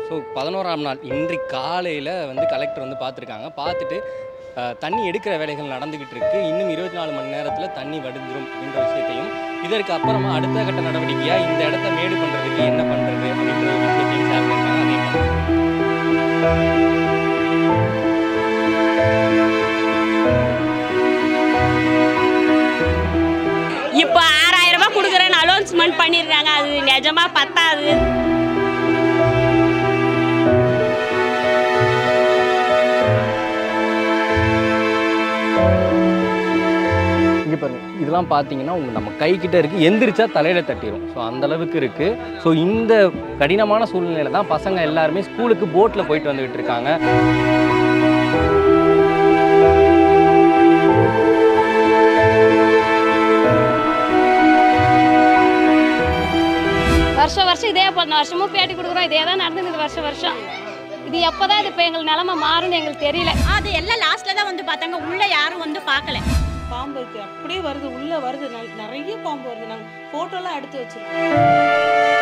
So பதினோராம் நாள் இன்றைக்கு காலையில் வந்து கலெக்டர் வந்து பார்த்துருக்காங்க பார்த்துட்டு அஹ், தண்ணி எடுக்கிற வேலைகள் நடந்துக்கிட்டு இருக்கு இன்னும் இருபத்தி நாலு மணி நேரத்தில் தண்ணி வடிஞ்சிரும் அப்படின்ற விஷயத்தையும் இதற்கு அப்புறமா அடுத்த கட்ட நடவடிக்கையாக இந்த இடத்த மேடு பண்ணுறதுக்கு என்ன பண்ணுறது அப்படின்ற ஒரு விஷயத்தையும் ஷேர் பண்ணியிருக்காங்க அதையும் பார்க்கலாம். இப்போ ஆறாயிரம் ரூபாய் கொடுக்குறேன்னு அலௌன்ஸ்மெண்ட் பண்ணிடுறாங்க அது நிஜமா பத்தாது இங்கே பாருங்க இதெல்லாம் பார்த்தீங்கன்னா உங்க நம்ம கை கிட்ட இருக்கு எந்திரிச்சா தலையில தட்டிடும் ஸோ அந்த அளவுக்கு இருக்கு ஸோ இந்த கடினமான சூழ்நிலையில தான் பசங்க எல்லாருமே ஸ்கூலுக்கு போட்டில் போயிட்டு வந்துகிட்டு இருக்காங்க வருஷம் வருஷம் இதே போல் வருஷமும் பேட்டி கொடுக்குறோம் இதே தான் நடந்துக்குது வருஷம் வருஷம் இது எப்போதான் இது இப்போ எங்களுக்கு நிலமை மாறும்னு எங்களுக்கு தெரியல அது எல்லாம் லாஸ்ட்ல தான் வந்து பார்த்தாங்க உள்ள யாரும் வந்து பார்க்கல பாம்பு இருக்கு அப்படியே வருது உள்ள வருது ந- நிறைய பாம்பு வருது நாங்க போட்டோலாம் எடுத்து வச்சிருக்கோம்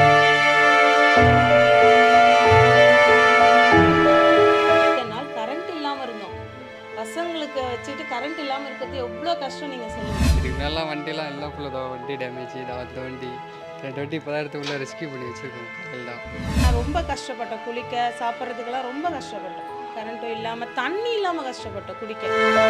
இத்தனை நாள் கரண்ட் இல்லாம இருந்தோம் பசங்களுக்கு வச்சுட்டு கரண்ட் இல்லாம இருக்கிறது எவ்வளோ கஷ்டம் நீங்க சொல்லுங்க இதுக்கு முன்னாலாம் வண்டிலாம் எல்லாம் ஃபுல்லாக வண்டி டேமேஜ் தான் அந்த வண்டி ரெண்டு வண்டி இப்போ தான் எடுத்து உள்ள ரெஸ்கியூ பண்ணி வச்சுருக்கோம் காலையில் தான் நான் ரொம்ப கஷ்டப்பட்டேன் குளிக்க சாப்பிட்றதுக்கெல்லாம் ரொம்ப கஷ்டப்பட்டேன் கரண்ட்டும் இல்லாம தண்ணி இல்லாம கஷ்டப்பட்டேன் குடிக்க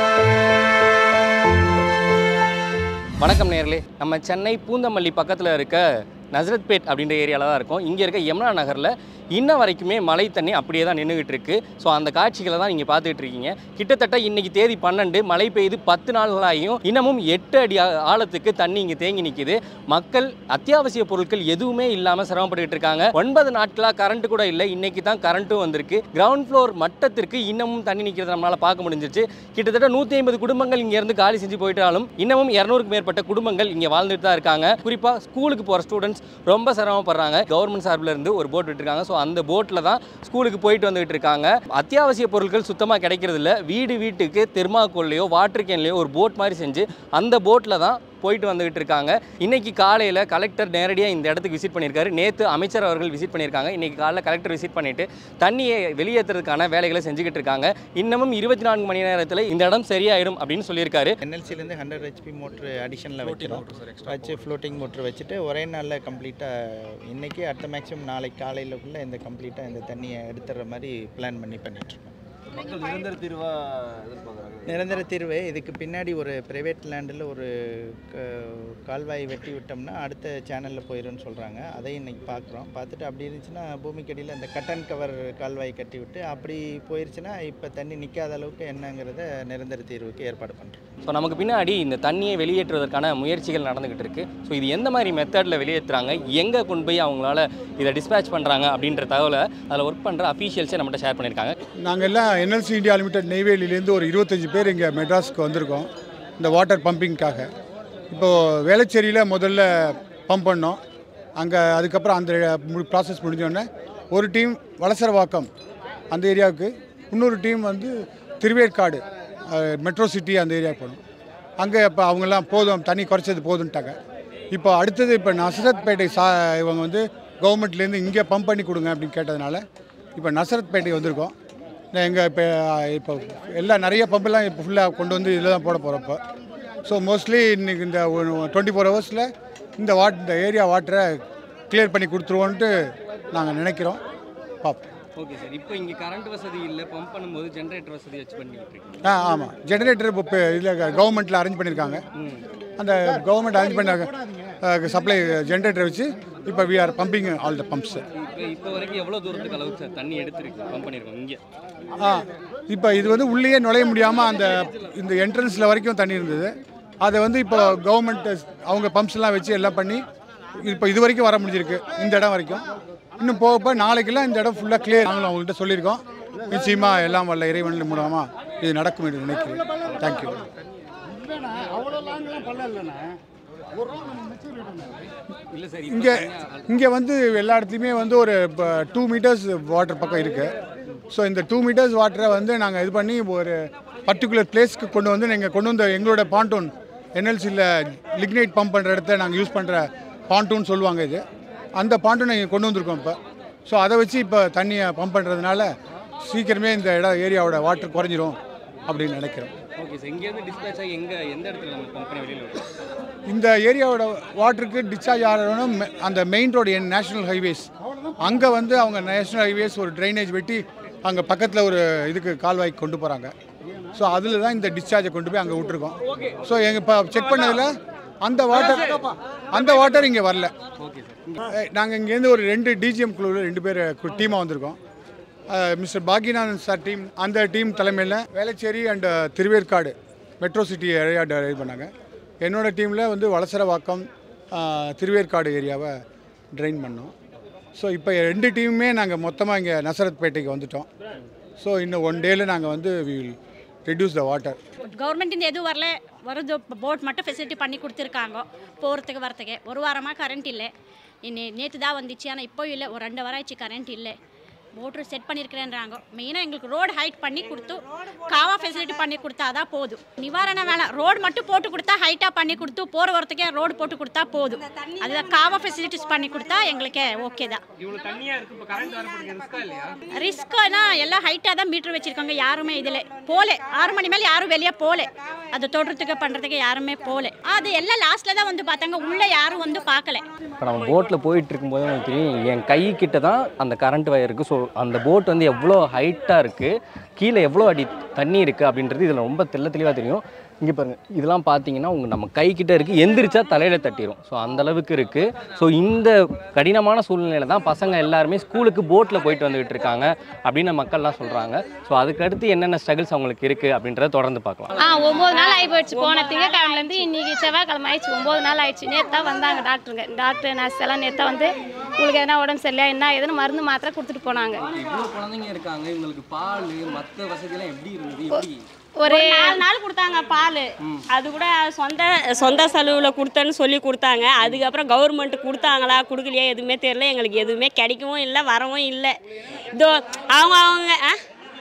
வணக்கம் நேர்களே நம்ம சென்னை பூந்தமல்லி பக்கத்தில் இருக்க நசரத்பேட் அப்படின்ற ஏரியாவில் தான் இருக்கோம் இங்கே இருக்க யமுனா நகரில் இன்ன வரைக்குமே மழை தண்ணி அப்படியே தான் நின்றுக்கிட்டு இருக்கு ஸோ அந்த காட்சிகளை தான் நீங்கள் பார்த்துக்கிட்டு இருக்கீங்க கிட்டத்தட்ட இன்னைக்கு தேதி பன்னெண்டு மழை பெய்து பத்து நாள்களாயும் இன்னமும் எட்டு அடி ஆ- ஆழத்துக்கு தண்ணி இங்கே தேங்கி நிற்கிது மக்கள் அத்தியாவசிய பொருட்கள் எதுவுமே இல்லாமல் சிரமப்பட்டுக்கிட்டு இருக்காங்க ஒன்பது நாட்களாக கரண்ட் கூட இல்லை இன்னைக்கு தான் கரண்ட்டும் வந்திருக்கு கிரவுண்ட் ஃப்ளோர் மட்டத்திற்கு இன்னமும் தண்ணி நிற்கிறத நம்மளால் பார்க்க முடிஞ்சிருச்சு கிட்டத்தட்ட நூற்றி ஐம்பது குடும்பங்கள் இங்கேருந்து காலி செஞ்சு போயிட்டாலும் இன்னமும் இரநூறுக்கு மேற்பட்ட குடும்பங்கள் இங்கே வாழ்ந்துட்டு தான் இருக்காங்க குறிப்பாக ஸ்கூலுக்கு போகிற ஸ்டூடெண்ட்ஸ் ரொம்ப சிரமப்படுறாங்க கவர்மெண்ட் சார்பில் இருந்து ஒரு போட் விட்டுருக்காங்க ஸோ அந்த போட்டில் தான் ஸ்கூலுக்கு போயிட்டு வந்துகிட்டு இருக்காங்க அத்தியாவசிய பொருட்கள் சுத்தமாக கிடைக்கிறது இல்ல வீடு வீட்டுக்கு தெர்மாக்கோல்லையோ வாட்டர் கேன்லையோ ஒரு போட் மாதிரி செஞ்சு அந்த போட்டில் தான் போயிட்டு வந்துகிட்டு இருக்காங்க இன்னைக்கு காலையில் கலெக்டர் நேரடியாக இந்த இடத்துக்கு விசிட் பண்ணியிருக்காரு நேற்று அமைச்சர் அவர்கள் விசிட் பண்ணியிருக்காங்க இன்னைக்கு காலையில் கலெக்டர் விசிட் பண்ணிட்டு தண்ணியை வெளியேற்றுறதுக்கான வேலைகளை செஞ்சுக்கிட்டு இருக்காங்க இன்னமும் இருபத்தி நான்கு மணி நேரத்தில் இந்த இடம் சரியாயிடும் அப்படின்னு சொல்லியிருக்காரு என்எல்சிலேருந்து ஹண்ட்ரட் ஹெச்பி மோட்ரு அடிஷனில் வைக்கிறோம் வச்சு ஃப்ளோட்டிங் மோட்ரு வச்சுட்டு ஒரே நாளில் கம்ப்ளீட்டாக இன்றைக்கி அடுத்த மேக்ஸிமம் நாளைக்கு காலையிலக்குள்ளே இந்த கம்ப்ளீட்டாக இந்த தண்ணியை எடுத்துடுற மாதிரி பிளான் பண்ணி பண்ணிகிட்ருக்கோம் நிரந்தர தீர்வு இதுக்கு பின்னாடி ஒரு ப்ரைவேட் லேண்டில் ஒரு க- கால்வாய் வெட்டி விட்டோம்னா அடுத்த சேனலில் போயிடும்னு சொல்கிறாங்க அதையும் இன்னைக்கு பார்க்குறோம் பார்த்துட்டு அப்படி இருந்துச்சுன்னா பூமிக்கடியில் அந்த கட்டன் கவர் கால்வாய் கட்டி விட்டு அப்படி போயிருச்சுன்னா இப்போ தண்ணி நிற்காத அளவுக்கு என்னங்கிறத நிரந்தர தீர்வுக்கு ஏற்பாடு பண்ணுறோம் ஸோ நமக்கு பின்னாடி இந்த தண்ணியை வெளியேற்றுவதற்கான முயற்சிகள் நடந்துகிட்டு இருக்கு ஸோ இது எந்த மாதிரி மெத்தடில் வெளியேற்றுறாங்க எங்கே கொண்டு போய் அவங்களால இதை டிஸ்பேச் பண்ணுறாங்க அப்படின்ற தகவலை அதில் ஒர்க் பண்ணுற அஃபீஷியல்ஸே நம்மகிட்ட ஷேர் பண்ணியிருக்காங்க நாங்கள் எல்லாம் என்எல்சி இந்தியா லிமிடெட் நெய்வேலியிலேருந்து ஒரு இருபத்தஞ்சி பேர் இங்கே மெட்ராஸ்க்கு வந்திருக்கோம் இந்த வாட்டர் பம்பிங்க்காக இப்போது வேளச்சேரியில் முதல்ல பம்ப் பண்ணோம் அங்கே அதுக்கப்புறம் அந்த ப்ராசஸ் முடிஞ்சோடனே ஒரு டீம் வலசரவாக்கம் அந்த ஏரியாவுக்கு இன்னொரு டீம் வந்து திருவேற்காடு மெட்ரோ சிட்டி அந்த ஏரியாவுக்கு போகணும் அங்கே இப்போ அவங்கெல்லாம் போதும் தண்ணி குறைச்சது போதுன்ட்டாங்க இப்போ அடுத்தது இப்போ நசரத்பேட்டை சா இவங்க வந்து கவர்மெண்ட்லேருந்து இங்கே பம்ப் பண்ணி கொடுங்க அப்படின்னு கேட்டதுனால இப்போ நசரத்பேட்டை வந்திருக்கோம் எங்கள் இப்போ இப்போ எல்லாம் நிறைய பம்பெல்லாம் இப்போ ஃபுல்லாக கொண்டு வந்து இதில் தான் போட போகிறோம் இப்போ ஸோ மோஸ்ட்லி இன்னைக்கு இந்த டுவெண்ட்டி ஃபோர் ஹவர்ஸில் இந்த வாட் இந்த ஏரியா வாட்டரை கிளியர் பண்ணி கொடுத்துருவோன்ட்டு நாங்கள் நினைக்கிறோம் பார்ப்போம் ஓகே சார் இப்போ இங்கே கரண்ட் வசதி இல்லை பம்ப் பண்ணும்போது ஜென்ரேட்டர் வசதி வச்சு பண்ணிட்டு இருக்கீங்க ஆ ஆமாம் ஜெனரேட்டர் இப்போ இதில் கவர்மெண்ட்டில் அரேஞ்ச் பண்ணியிருக்காங்க அந்த கவர்மெண்ட் அரேஞ்ச் பண்ண சப்ளை ஜென்ரேட்டர் வச்சு இப்போ we are pumping all the pumps இப்போ இப்போ வரைக்கும் எவ்வளோ தூரத்துக்கு அளவுக்கு சார் தண்ணி எடுத்துருக்கு பம்ப் பண்ணியிருக்கோம் இங்கே ஆ இப்போ இது வந்து உள்ளேயே நுழைய முடியாமல் அந்த இந்த என்ட்ரன்ஸில் வரைக்கும் தண்ணி இருந்தது அதை வந்து இப்போ கவர்மெண்ட் அவங்க பம்ப்ஸ்லாம் வச்சு எல்லாம் பண்ணி இப்போ இது வரைக்கும் வர முடிஞ்சிருக்கு இந்த இடம் வரைக்கும் இன்னும் போக போக நாளைக்கெல்லாம் இந்த இடம் ஃபுல்லாக கிளியர் நாங்களும் அவங்கள்ட்ட சொல்லியிருக்கோம் நிச்சயமாக எல்லாம் வல்ல இறைவன் மூலமாக இது நடக்கும் என்று நினைக்கிறேன் தேங்க்யூ இல்லை சார் இங்கே இங்கே வந்து எல்லா இடத்துலையுமே வந்து ஒரு டூ மீட்டர்ஸ் வாட்டர் பக்கம் இருக்குது ஸோ இந்த டூ மீட்டர்ஸ் வாட்டரை வந்து நாங்கள் இது பண்ணி ஒரு பர்டிகுலர் பிளேஸ்க்கு கொண்டு வந்து நீங்கள் கொண்டு வந்த எங்களோட பாண்டூன் என்எல்சியில் லிக்னைட் பம்ப் பண்ணுற இடத்த நாங்கள் யூஸ் பண்ணுற பாண்டூன் சொல்லுவாங்க இது அந்த பாண்டூனை இங்கே கொண்டு வந்திருக்கோம் இப்போ ஸோ அதை வச்சு இப்போ தண்ணியை பம்ப் பண்ணுறதுனால சீக்கிரமே இந்த இடம் ஏரியாவோட வாட்டர் குறைஞ்சிரும் அப்படின்னு நினைக்கிறோம் ஓகே சார் இங்கேருந்து டிஸ்பேச் ஆகி எங்கே எந்த இடத்துல நம்ம பம்ப் பண்ணி வெளியில் விடுறோம் இந்த ஏரியாவோட வாட்டருக்கு டிஸ்சார்ஜ் ஆகணும் அந்த மெயின் ரோடு என் நேஷனல் ஹைவேஸ் அங்கே வந்து அவங்க நேஷனல் ஹைவேஸ் ஒரு ட்ரைனேஜ் வெட்டி அங்கே பக்கத்தில் ஒரு இதுக்கு கால்வாய்க்கு கொண்டு போகிறாங்க ஸோ அதில் தான் இந்த டிஸ்சார்ஜை கொண்டு போய் அங்கே விட்டுருக்கோம் ஸோ எங்கள் இப்போ செக் பண்ணதில் அந்த வாட்டர் அந்த வாட்டர் இங்கே வரல ஓகே சார் நாங்கள் இங்கேருந்து ஒரு ரெண்டு டிஜிஎம் குழுவில் ரெண்டு பேர் டீமாக வந்திருக்கோம் மிஸ்டர் பாக்கியநாதன் சார் டீம் அந்த டீம் தலைமையில் Velachery and Thiruverkadu metro city area drive பண்ணாங்க என்னோட டீமில் வந்து வளசரவாக்கம் அஹ், திருவேற்காடு ஏரியாவை ட்ரைன் பண்ணோம் ஸோ இப்போ ரெண்டு டீமுமே நாங்கள் மொத்தமாக இங்கே நசரத்பேட்டைக்கு வந்துட்டோம் ஸோ இன்னும் ஒன் டேயில் நாங்கள் வந்து we will reduce the water கவர்மெண்ட்டிಂದ எதுவும் வரல வரது போட் மட்டும் ஃபெசிலிட்டி பண்ணி கொடுத்துருக்காங்க போகிறதுக்கு வரத்துக்கு ஒரு வாரமாக கரண்ட் இல்லை இன்னி நேற்று தான் வந்துச்சு ஆனால் இப்போ இல்லை ஒரு ரெண்டு வாரம் ஆச்சு கரண்ட் இல்லை மோட்ரு செட் பண்ணியிருக்கிறேன்றாங்க மெயினாக எங்களுக்கு ரோடு ஹைட் பண்ணி கொடுத்து காவா ஃபெசிலிட்டி பண்ணி கொடுத்தா தான் போதும் நிவாரணம் வேணாம் ரோடு மட்டும் போட்டு கொடுத்தா ஹைட்டாக பண்ணி கொடுத்து போகிற வரத்துக்கே ரோடு போட்டு கொடுத்தா போதும் அதுதான் காவா ஃபெசிலிட்டிஸ் பண்ணி கொடுத்தா எங்களுக்கே ஓகே தான் இவ்வளோ தண்ணியாக இருக்குது இப்போ கரண்ட் வரப்படுறது ரிஸ்கா இல்லையா ரிஸ்க்னா எல்லாம் ஹைட்டாக தான் மீட்டர் வச்சிருக்காங்க யாருமே இதில் போல ஆறு மணி மேலே யாரும் வெளியே போல அது தோட்டத்துக்கு பண்ணுறதுக்கு யாருமே போல அது எல்லாம் லாஸ்ட்டில் தான் வந்து பார்த்தாங்க உள்ளே யாரும் வந்து பார்க்கல இப்போ நம்ம போட்டில் போயிட்டு இருக்கும்போது உங்களுக்கு தெரியும் என் கை கிட்ட தான் அந்த கரண்ட் வயர் இருக்குது ஸோ அந்த போட் வந்து எவ்வளோ ஹைட்டாக இருக்குது கீழே எவ்வளோ அடி தண்ணி இருக்குது அப்படின்றது இதில் ரொம்ப தெள்ள தெளிவாக தெரியும் இங்கே பாருங்கள் இதெல்லாம் பார்த்தீங்கன்னா உங்கள் நம்ம கை கிட்ட இருக்குது எந்திரிச்சா தலையில் தட்டிடும் ஸோ அந்த அளவுக்கு இருக்குது ஸோ இந்த கடினமான சூழ்நிலையில தான் பசங்க எல்லாருமே ஸ்கூலுக்கு போட்டில் போயிட்டு வந்துகிட்டு இருக்காங்க அப்படின்னு மக்கள்லாம் சொல்கிறாங்க ஸோ அதுக்கு அடுத்து என்னென்ன ஸ்ட்ரகிள்ஸ் அவங்களுக்கு இருக்குது அப்படின்றத தொடர்ந்து பார்க்கலாம் ஆ ஒம்பது நாள் ஆகி போயிடுச்சு போன திங்கக்கிழமைலேருந்து இன்னைக்கு செவ்வாய்க்கிழமை ஆயிடுச்சு ஒம்பது நாள் ஆயிடுச்சு நேற்று தான் வந்தாங்க டாக்டருங்க டாக்டர் நர்ஸ் எல்லாம் நேற்று தான் வந்து உங்களுக்கு எதனா உடம்பு சரியில்லையா என்ன ஏதுன்னு மருந்து மாத்திரை கொடுத்துட்டு போனாங்க இவ்வளோ குழந்தைங்க இருக்காங்க இவங்களுக்கு பால் மற்ற வசதியெல்லாம் எப்படி இருந்தது எப்படி ஒரு ஒரு நாலு நாள் கொடுத்தாங்க பால் அது கூட சொந்த சொந்த செலவில் கொடுத்தேன்னு சொல்லி கொடுத்தாங்க அதுக்கப்புறம் கவர்மெண்ட் கொடுத்தாங்களா கொடுக்கலையா எதுவுமே தெரியல எங்களுக்கு எதுவுமே கிடைக்கவும் இல்லை வரவும் இல்லை இதோ அவங்க அவங்க ஆ?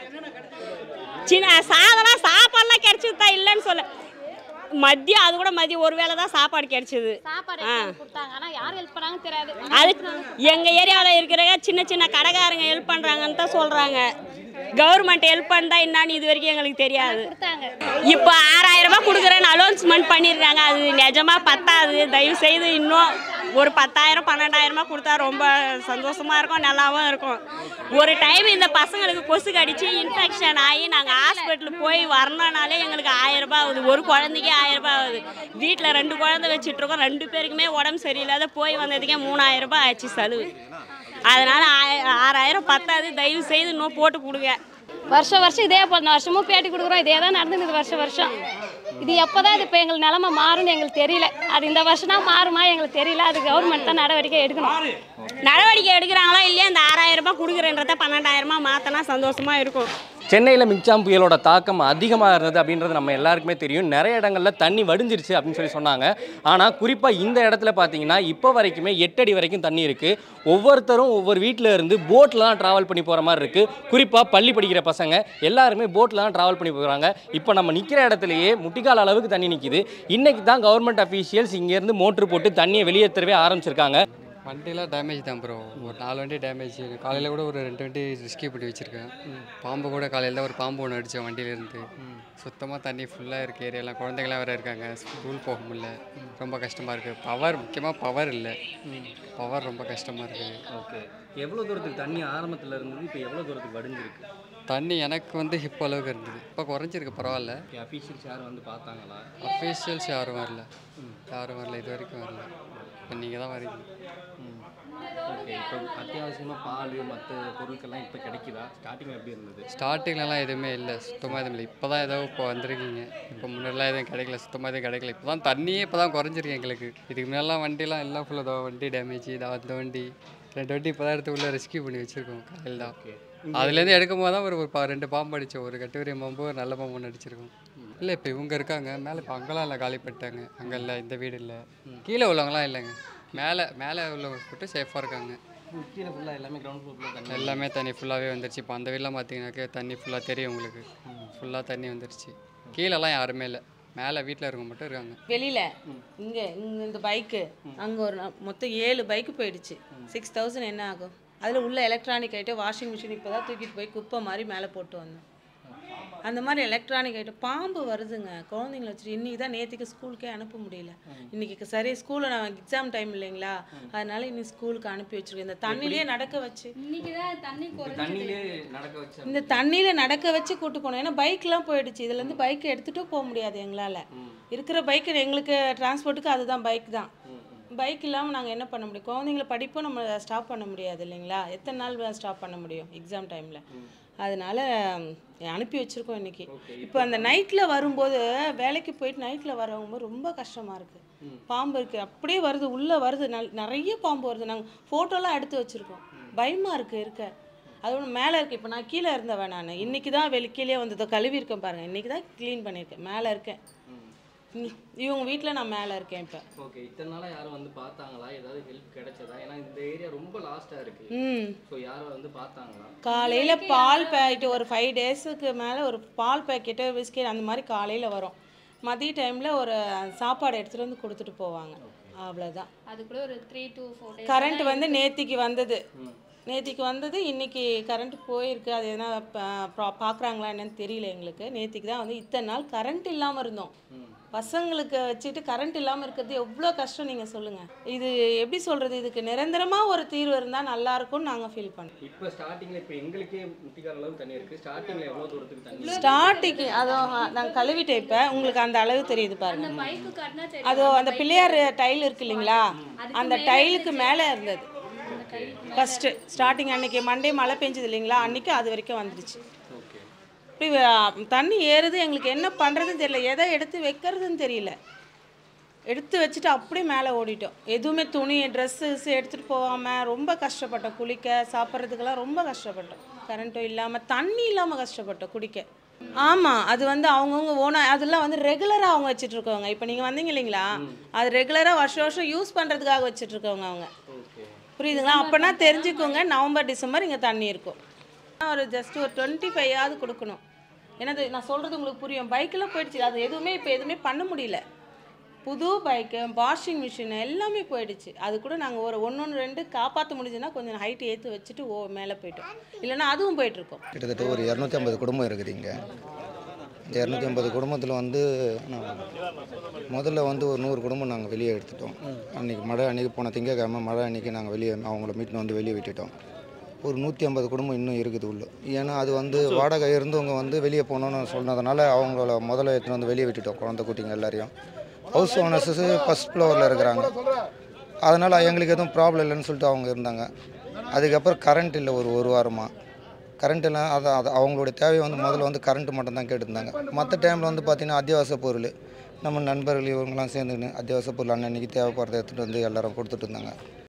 சின்ன சாதனம் சாப்பாடுலாம் கிடைச்சது இல்லைன்னு சொல்ல மதியம் அது கூட மதியம் ஒரு வேளை தான் சாப்பாடு கிடைச்சது சாப்பாடு ஆ. எடுத்து கொடுத்தாங்க ஆனால் யார் ஹெல்ப் பண்ணாங்கன்னு தெரியாது அது எங்கள் ஏரியாவில் இருக்கிற சின்ன சின்ன கடைக்காரங்க ஹெல்ப் பண்ணுறாங்கன்னு தான் சொல்கிறாங்க கவர்மெண்ட் ஹெல்ப் பண்ணா என்னன்னு இது வரைக்கும் எங்களுக்கு தெரியாது கொடுத்தாங்க இப்போ ஆறாயிரம் ரூபாய் கொடுக்குறேன்னு அலௌன்ஸ்மெண்ட் பண்ணிடுறாங்க அது நிஜமா பத்தாது தயவு செய்து இன்னும் ஒரு பத்தாயிரம் பன்னெண்டாயிரமா கொடுத்தா ரொம்ப சந்தோஷமா இருக்கும் நல்லாவும் இருக்கும் ஒரு டைம் இந்த பசங்களுக்கு கொசு கடிச்சு இன்ஃபெக்ஷன் ஆகி நாங்கள் ஹாஸ்பிட்டல் போய் வரணும்னாலே எங்களுக்கு ஆயிரம் ரூபாய் ஆகுது ஒரு குழந்தைக்கே ஆயிரம் ரூபாய் ஆகுது வீட்டில் ரெண்டு குழந்தை வச்சுட்டு இருக்கோம் ரெண்டு பேருக்குமே உடம்பு சரியில்லாத போய் வந்ததுக்கே மூணாயிரம் ரூபாய் ஆச்சு செலவு அதனால ஆய- ஆறாயிரம் பத்தாது தயவு செய்து இன்னும் போட்டு கொடுங்க வருஷம் வருஷம் இதே போல் இந்த வருஷமும் பேட்டி கொடுக்குறோம் இதே தான் நடந்துக்குது வருஷம் வருஷம் இது எப்போ தான் இது இப்போ எங்களுக்கு நிலமை மாறும்னு எங்களுக்கு தெரியல அது இந்த வருஷம் தான் மாறுமா எங்களுக்கு தெரியல அது கவர்மெண்ட் தான் நடவடிக்கை எடுக்கணும் நடவடிக்கை எடுக்கிறாங்களா இல்லையா இந்த ஆறாயிரம் ரூபாய் கொடுக்குறேன்றத பன்னெண்டாயிரமா மாற்றினா சந்தோஷமா இருக்கும் சென்னையில் மிக்ஜாம் புயலோட தாக்கம் அதிகமாக இருந்தது அப்படின்றது நம்ம எல்லாருக்குமே தெரியும் நிறைய இடங்கள்ல தண்ணி வடிஞ்சிருச்சு அப்படின்னு சொல்லி சொன்னாங்க ஆனால் குறிப்பாக இந்த இடத்துல பார்த்தீங்கன்னா இப்போ வரைக்குமே எட்டு அடி வரைக்கும் தண்ணி இருக்குது ஒவ்வொருத்தரும் ஒவ்வொரு வீட்டில் இருந்து போட்டில் தான் ட்ராவல் பண்ணி போகிற மாதிரி இருக்குது குறிப்பாக பள்ளி படிக்கிற பசங்க எல்லாருமே போட்டில் தான் ட்ராவல் பண்ணி போகிறாங்க இப்போ நம்ம நிற்கிற இடத்துலையே முட்டிக்கால் அளவுக்கு தண்ணி நிற்கிது இன்னைக்கு தான் கவர்மெண்ட் அஃபீஷியல்ஸ் இங்கேருந்து மோட்ரு போட்டு தண்ணியை வெளியேற்றவே ஆரம்பிச்சிருக்காங்க வண்டிலாம் டேமேஜ் தான் ப்ரோ ஒரு நாலு வண்டி டேமேஜ் காலையில் கூட ஒரு ரெண்டு வண்டி ரிஸ்கி பண்ணி வச்சுருக்கேன் பாம்பு கூட காலையில் தான் ஒரு பாம்பு ஒன்று அடித்தேன் வண்டியிலேருந்து சுத்தமாக தண்ணி ஃபுல்லாக இருக்குது ஏரியாலாம் குழந்தைங்களாம் வேறு இருக்காங்க ஸ்கூல் போக முடியல ரொம்ப கஷ்டமாக இருக்குது பவர் முக்கியமாக பவர் இல்லை பவர் ரொம்ப கஷ்டமாக இருக்குது ஓகே எவ்வளோ தூரத்துக்கு தண்ணி ஆரம்பத்தில் இருந்தது இப்போ எவ்வளோ தூரத்துக்கு வடிஞ்சிருக்கு தண்ணி எனக்கு வந்து ஹிப் அளவுக்கு இருந்தது இப்போ குறைஞ்சிருக்கு பரவாயில்ல அஃபீஷியல்ஸ் யாரும் வந்து பார்த்தாங்களா அஃபீஷியல்ஸ் யாரும் வரல யாரும் வரல இது வரைக்கும் வரல இப்போ நீங்கள் தான் வரீங்க ஓகே இப்போ அத்தியாவசியமாக பால் மற்ற பொருட்கள்லாம் இப்போ கிடைக்குதா ஸ்டார்டிங் எப்படி இருந்தது ஸ்டார்டிங்லலாம் எதுவுமே இல்லை சுத்தமாக எதுவும் இல்லை இப்போ தான் ஏதோ இப்போ வந்திருக்கீங்க இப்போ முன்னெல்லாம் எதுவும் கிடைக்கல சுத்தமாக எதுவும் கிடைக்கல இப்போ தான் தண்ணியே இப்போ தான் குறைஞ்சிருக்கு எங்களுக்கு இதுக்கு முன்னெல்லாம் வண்டிலாம் எல்லாம் ஃபுல்லாக வண்டி டேமேஜ் இதா அந்த வண்டி ரெண்டு வண்டி இப்போ தான் எடுத்து உள்ள ரெஸ்கியூ பண்ணி வச்சுருக்கோம் காலையில் தான் அதுலேருந்து எடுக்கும் போது தான் ஒரு ஒரு பா- ரெண்டு பாம்பு அடித்தோம் ஒரு கட்டுவரி பாம்பு ஒரு நல்ல பாம்பு ஒன்று அடிச்சிருக்கோம் இல்லை இப்போ இவங்க இருக்காங்க மேலே இப்போ அங்கெல்லாம் இல்லை காலி பண்ணிட்டாங்க அங்கே இல்லை இந்த வீடு இல்லை கீழே உள்ளவங்களாம் இல்லைங்க மேலே மேலே உள்ளவங்க மட்டும் சேஃபாக இருக்காங்க கீழே ஃபுல்லாக எல்லாமே கிரவுண்ட் ஃப்ளோரில் தண்ணி எல்லாமே தண்ணி ஃபுல்லாகவே வந்துருச்சு இப்போ அந்த வீடெலாம் பார்த்தீங்கன்னாக்கா தண்ணி ஃபுல்லாக தெரியும் உங்களுக்கு ஃபுல்லாக தண்ணி வந்துருச்சு கீழெல்லாம் யாருமே இல்லை மேலே வீட்டில் இருக்கவங்க மட்டும் இருக்காங்க வெளியில இங்க இங்க இந்த பைக்கு அங்க ஒரு நா- மொத்தம் ஏழு பைக்கு போயிடுச்சு சிக்ஸ் தௌசண்ட் என்ன ஆகும் அதில் உள்ள எலக்ட்ரானிக் ஐட்டம் வாஷிங் மிஷின் இப்போ தான் தூக்கிட்டு போய் குப்பை மாதிரி மேலே போட்டு வந்தோம் அந்த மாதிரி எலக்ட்ரானிக் ஐட்டம் பாம்பு வருதுங்க குழந்தைங்கள வச்சுட்டு இன்றைக்கி தான் நேற்றுக்கு ஸ்கூலுக்கே அனுப்ப முடியல இன்றைக்கி சரி ஸ்கூலில் நான் எக்ஸாம் டைம் இல்லைங்களா அதனால இன்னைக்கு ஸ்கூலுக்கு அனுப்பி வச்சிருக்கேன் இந்த தண்ணியிலே நடக்க வச்சு இன்னைக்கு தான் தண்ணி தண்ணியிலே நடக்க வச்சு இந்த தண்ணியில் நடக்க வச்சு கூட்டு போனோம் ஏன்னா பைக்லாம் போயிடுச்சு இதுலேருந்து பைக் எடுத்துகிட்டும் போக முடியாது எங்களால் இருக்கிற பைக்கு எங்களுக்கு டிரான்ஸ்போர்ட்டுக்கு அதுதான் பைக் தான் பைக் இல்லாமல் நாங்கள் என்ன பண்ண முடியும் குழந்தைங்கள படிப்பும் நம்ம ஸ்டாப் பண்ண முடியாது இல்லைங்களா எத்தனை நாள் ஸ்டாப் பண்ண முடியும் எக்ஸாம் டைமில் அதனால ம், அனுப்பி வச்சுருக்கோம் இன்னைக்கு இப்போ அந்த நைட்டில் வரும்போது வேலைக்கு போயிட்டு நைட்டில் வரவங்க ரொம்ப கஷ்டமாக இருக்குது பாம்பு இருக்குது அப்படியே வருது உள்ளே வருது நல் நிறைய பாம்பு வருது நாங்கள் ஃபோட்டோலாம் எடுத்து வச்சுருக்கோம் பயமாக இருக்குது இருக்க அதோட மேலே இருக்குது இப்போ நான் கீழே இருந்தவன் நான் இன்றைக்கி தான் வெளி கீழே வந்ததோ கழுவி இருக்கேன் பாருங்கள் இன்றைக்கி தான் க்ளீன் பண்ணியிருக்கேன் மேலே இருக்கேன் இங்க- இவங்க வீட்டில் நான் மேலே இருக்கேன் இப்போ ஓகே இத்தனை நாளா யாரும் வந்து பார்த்தாங்களா ஏதாவது ஹெல்ப் கிடைச்சதா ஏன்னா இந்த ஏரியா ரொம்ப லாஸ்டா இருக்கு ம் ஸோ யாரும் வந்து பார்த்தாங்களா காலையில் பால் பேக்கெட் ஒரு ஃபைவ் டேஸுக்கு மேலே ஒரு பால் பேக்கெட்டு பிஸ்கெட் அந்த மாதிரி காலையில் வரும் மதிய டைமில் ஒரு சாப்பாடு எடுத்துகிட்டு வந்து கொடுத்துட்டு போவாங்க அவ்வளோதான் அது கூட ஒரு three to four days current வந்து நேத்திக்கு வந்தது நேத்திக்கு வந்தது இன்னைக்கு கரண்ட் போயிருக்கு அது எதனா பார்க்குறாங்களா என்னன்னு தெரியல எங்களுக்கு நேத்திக்கு தான் வந்து இத்தனை நாள் கரண்ட் இல்லாமல் இருந்தோம் பசங்களுக்கு வச்சுட்டு கரண்ட் இல்லாமல் இருக்கிறது எவ்வளோ கஷ்டம் நீங்கள் சொல்லுங்கள் இது எப்படி சொல்கிறது இதுக்கு நிரந்தரமாக ஒரு தீர்வு இருந்தால் நல்லா இருக்கும்னு நாங்கள் ஃபீல் பண்ணோம் இப்போ ஸ்டார்டிங்ல இப்போ எங்களுக்கே முட்டிக்கார அளவு தண்ணி இருக்கு ஸ்டார்டிங்ல எவ்வளவு தூரத்துக்கு தண்ணி ஸ்டார்டிங்கு அதோ நாங்கள் கழுவிட்டேன் இப்போ உங்களுக்கு அந்த அளவு தெரியுது பாருங்க பைக்கு காட்டினா சரி அதோ அந்த பிள்ளையார் டைல் இருக்கு இல்லைங்களா அந்த டைலுக்கு மேலே இருந்தது ஃபஸ்ட்டு ஸ்டார்டிங் அன்னைக்கு மண்டே மழை பெஞ்சது இல்லைங்களா அன்னைக்கு அது வரைக்கும் வந்துடுச்சு ஓகே இப்படி வ- தண்ணி ஏறுது எங்களுக்கு என்ன பண்ணுறதுன்னு தெரியல எதை எடுத்து வைக்கிறதுன்னு தெரியல எடுத்து வச்சுட்டு அப்படியே மேலே ஓடிட்டோம் எதுவுமே துணி ட்ரெஸ்ஸு எடுத்துகிட்டு போகாமல் ரொம்ப கஷ்டப்பட்டோம் குளிக்க சாப்பிட்றதுக்கெல்லாம் ரொம்ப கஷ்டப்பட்டோம் கரண்ட்டும் இல்லாமல் தண்ணி இல்லாமல் கஷ்டப்பட்டோம் குடிக்க ஆமாம் அது வந்து அவங்கவுங்க ஓனா அதெல்லாம் வந்து ரெகுலராக அவங்க வச்சுட்டு இருக்கவங்க இப்போ நீங்கள் வந்தீங்க இல்லைங்களா அது ரெகுலராக வருஷம் வருஷம் யூஸ் பண்ணுறதுக்காக வச்சுட்டு இருக்கவங்க அவங்க ஓகே புரியுதுங்களா அப்போனா தெரிஞ்சுக்கோங்க நவம்பர் டிசம்பர் இங்கே தண்ணி இருக்கும் ஒரு ஜஸ்ட் ஒரு டுவெண்ட்டி ஃபைவாவது கொடுக்கணும் ஏன்னா அது நான் சொல்கிறது உங்களுக்கு புரியும் பைக்கெல்லாம் போயிடுச்சு அது எதுவுமே இப்போ எதுவுமே பண்ண முடியல புது பைக்கு வாஷிங் மிஷின் எல்லாமே போயிடுச்சு அது கூட நாங்கள் ஒரு ஒன்று ஒன்று ரெண்டு காப்பாற்ற முடிஞ்சுன்னா கொஞ்சம் ஹைட் ஏற்றி வச்சுட்டு ஓ மேலே போயிட்டோம் இல்லைன்னா அதுவும் போயிட்டுருக்கோம் கிட்டத்தட்ட ஒரு இரநூத்தி ஐம்பது குடும்பம் இருக்குது இங்கே இந்த இரநூத்தி ஐம்பது குடும்பத்தில் வந்து நான் முதல்ல வந்து ஒரு நூறு குடும்பம் நாங்கள் வெளியே எடுத்துட்டோம் அன்றைக்கி மழை அன்றைக்கி போன திங்கக்கிழமை மழை அன்றைக்கி நாங்கள் வெளியே அவங்கள மீட்டுன்னு வந்து வெளியே விட்டுட்டோம் ஒரு நூற்றி ஐம்பது குடும்பம் இன்னும் இருக்குது உள்ள ஏன்னா அது வந்து வாடகை இருந்தவங்க வந்து வெளியே போகணுன்னு சொன்னதுனால அவங்கள முதல்ல எடுத்துன்னு வந்து வெளியே விட்டுட்டோம் குழந்தை குட்டிங்க எல்லாரையும் ஹவுஸ் ஓனர்ஸு ஃபஸ்ட் ஃப்ளோரில் இருக்கிறாங்க அதனால் எங்களுக்கு எதுவும் ப்ராப்ளம் இல்லைன்னு சொல்லிட்டு அவங்க இருந்தாங்க அதுக்கப்புறம் கரண்ட் இல்லை ஒரு ஒரு வாரமாக கரண்ட் இல்லை அது அது அவங்களுடைய தேவை வந்து முதல்ல வந்து கரண்ட் மட்டும் தான் கேட்டுருந்தாங்க மற்ற டைமில் வந்து பார்த்திங்கன்னா அத்தியாவசிய பொருள் நம்ம நண்பர்கள் இவங்கெல்லாம் சேர்ந்துக்கின்னு அத்தியாவசிய பொருள் அன்னன்னைக்கு தேவைப்படுறத எடுத்துகிட்டு வந்து எல்லாரும் கொடுத்துட்டு இருந்தாங்க